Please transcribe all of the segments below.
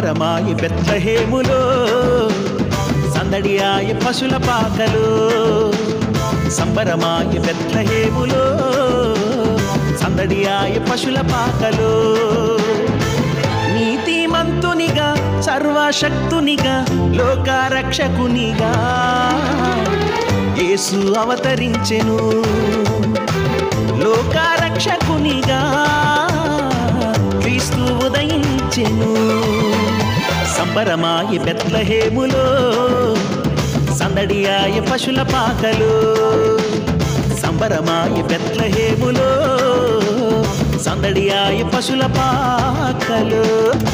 సంబరమాయ బెత్లహేములో సందడియాయ పశుల పాకలు సంబరమాయ బెత్లహేములో సందడియాయ పశుల పాకలు నీతిమంతునిగా సర్వశక్తునిగా లోకారక్షకునిగా యేసు అవతరించెను లోకారక్షకునిగా క్రీస్తు ఉదయించెను సంబరమాయ బెత్లహేములో సందడియాయ పశుల పాకలు సంబరమాయ బెత్లహేములో సందడియాయ పశుల పాకలు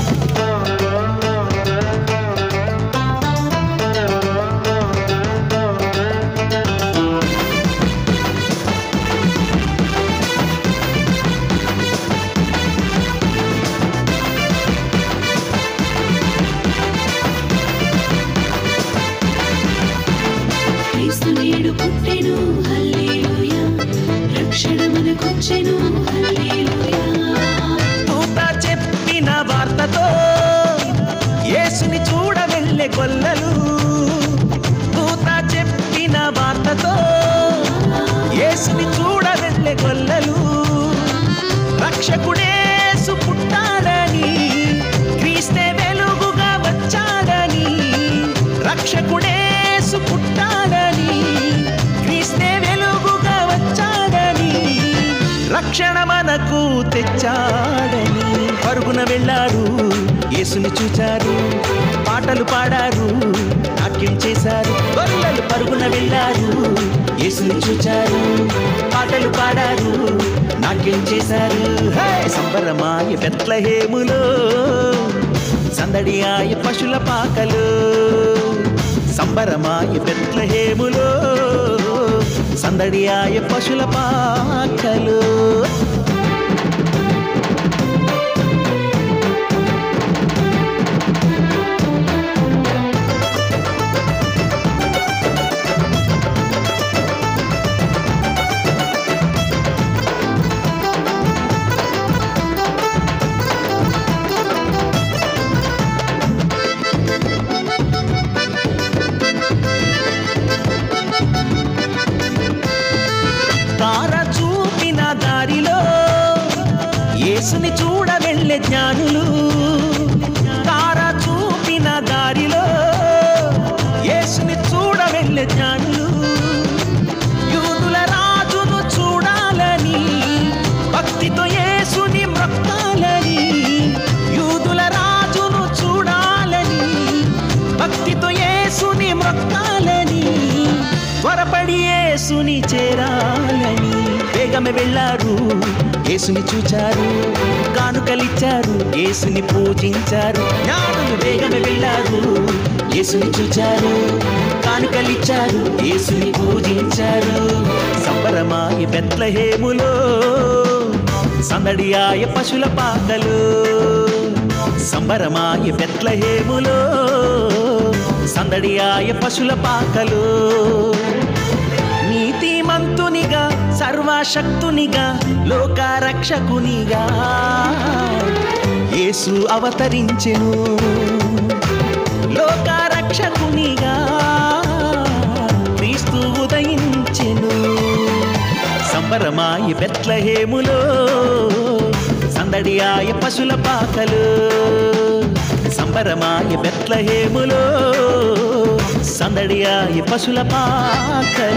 క్రీస్తు నేడు పుట్టెను హల్లెలూయా రక్షణ మనకొచ్చెను హల్లెలూయా దూత చెప్పిన వార్తతో యేసుని చూడ వెళ్ళే గొల్లలు దూత చెప్పిన వార్తతో యేసుని చూడ వెళ్ళే గొల్లలు రక్షకుడేసు పుట్టాడని క్రీస్తే వెలుగుగా వచ్చాడని రక్షకుడేసు పుట్టాడని క్రీస్తే వెలుగుగా వచ్చాడని రక్షణ మనకు తెచ్చాడని పరుగున వెళ్ళారు యేసుని చూచారు పాటలు పాడారు నాట్యం చేశారు గొల్లలు పరుగున వెళ్ళారు యేసుని చూచారు పాటలు పాడారు నాట్యం చేశారు హే! సంబరమాయ బెత్లహేములో సందడియాయ పశుల పాకలు సంబరమాయ బెత్లహేములో సందడియాయ పశుల పాకలు తార చూపిన దారిలో యేసుని చూడ వెళ్ళే జ్ఞానులు తార చూపిన దారిలో యేసుని చూడ వెళ్ళే జ్ఞానులు యూదుల రాజును చూడాలని భక్తితో యేసుని మొక్కాలని యూదుల రాజును చూడాలని భక్తితో యేసుని మొక్కాలని త్వరపడి యేసుని చేరాలని వేగమే వెళ్ళారు యేసుని చూచారు కానుకలిచ్చారు యేసుని పూజించారు జ్ఞానులు వేగమే వెళ్ళారు యేసుని చూచారు కానుకలిచ్చారు యేసుని పూజించారు సంబరమాయ బెత్లహేములో సందడియాయ పశుల పాకలు సంబరమాయ బెత్లహేములో సందడియాయ పశుల పాకలు నీతిమంతునిగా సర్వశక్తునిగా లోకారక్షకునిగా యేసు అవతరించెను లోకారక్షకునిగా క్రీస్తు ఉదయించెను సంబరమాయ బెత్లహేములో సందడియాయ పశుల పాకలు సంబరమాయ బెత్లహేములో సందడియాయ పశుల పాకలు